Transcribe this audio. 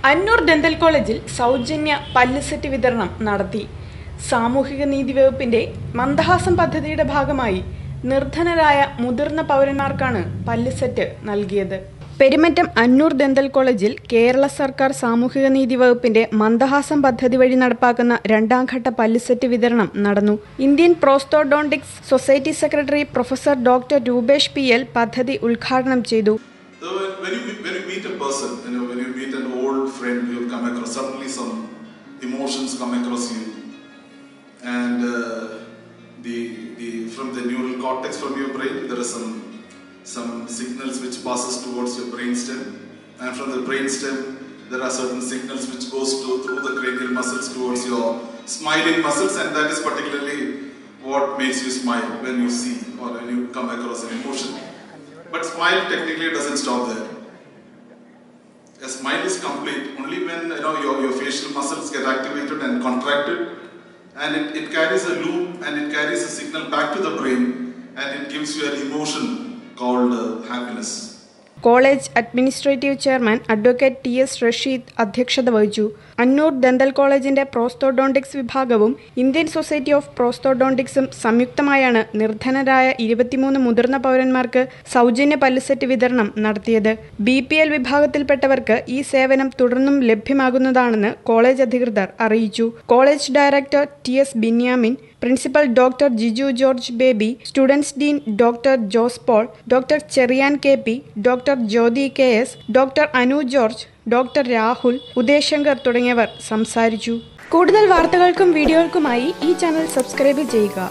അന്നൂർ dental കോളേജിൽ സൗജന്യ പല്ല് സെറ്റ് വിതരണം നടത്തി സാമൂഹിക നീതി വകുപ്പിന്റെ മന്ദഹാസം പദ്ധതിയുടെ ഭാഗമായി നിർധനരായ മുതിർന്ന പൗരന്മാർക്കാണ് പല്ല് സെറ്റ് നൽകിയത് പെരുമറ്റം അന്നൂർ ഡെന്തൽ കോളേജിൽ കേരള സർക്കാർ സാമൂഹിക നീതി വകുപ്പിന്റെ മന്ദഹാസം പദ്ധതി വഴി നടപ്പാക്കുന്ന രണ്ടാം ഘട്ട പല്ല് സെറ്റ് വിതരണം നടന്നു Indian prosthodontics society secretary professor doctor Rupesh P L പദ്ധതി ഉദ്ഘാടനം ചെയ്തു So when, when you when you meet a person, you know, when you meet an old friend, you'll come across suddenly some emotions come across you, and uh, the the from the neural cortex from your brain there are some some signals which passes towards your brainstem, and from the brainstem there are certain signals which goes to, through the cranial muscles towards your smiling muscles, and that is particularly what makes you smile when you see or when you come across an emotion. But smile technically doesn't stop there. A smile is complete only when you know your, your facial muscles get activated and contracted, and it, it carries a loop and it carries a signal back to the brain, and it gives you an emotion called uh, happiness. College administrative chairman advocate T S Rasheed അധ്യക്ഷത വഹിച്ചു Annoor dental കോളേജിന്റെ prosthodontics വിഭാഗവും Indian society of പ്രോസ്റ്റോഡോണ്ടിക്സും സംയുക്തമായാണ് നിർധനരായ ഇരുപത്തിമൂന്ന് മുതിർന്ന പൗരന്മാർക്ക് സൗജന്യ പല്ലുസെറ്റ് വിതരണം നടത്തിയത് ബി പി എൽ വിഭാഗത്തിൽപ്പെട്ടവർക്ക് ഈ സേവനം തുടർന്നും ലഭ്യമാകുന്നതാണെന്ന് കോളേജ് അധികൃതർ അറിയിച്ചു college director T S Binyamin principal doctor Jiju George Baby students dean doctor Jose Paul doctor Cherian K P doctor Jyothi K S doctor Anu George doctor Rahul Udayashankar തുടങ്ങിയവർ സംസാരിച്ചു കൂടുതൽ വാർത്തകൾക്കും വീഡിയോകൾക്കുമായി ഈ ചാനൽ സബ്സ്ക്രൈബ് ചെയ്യുക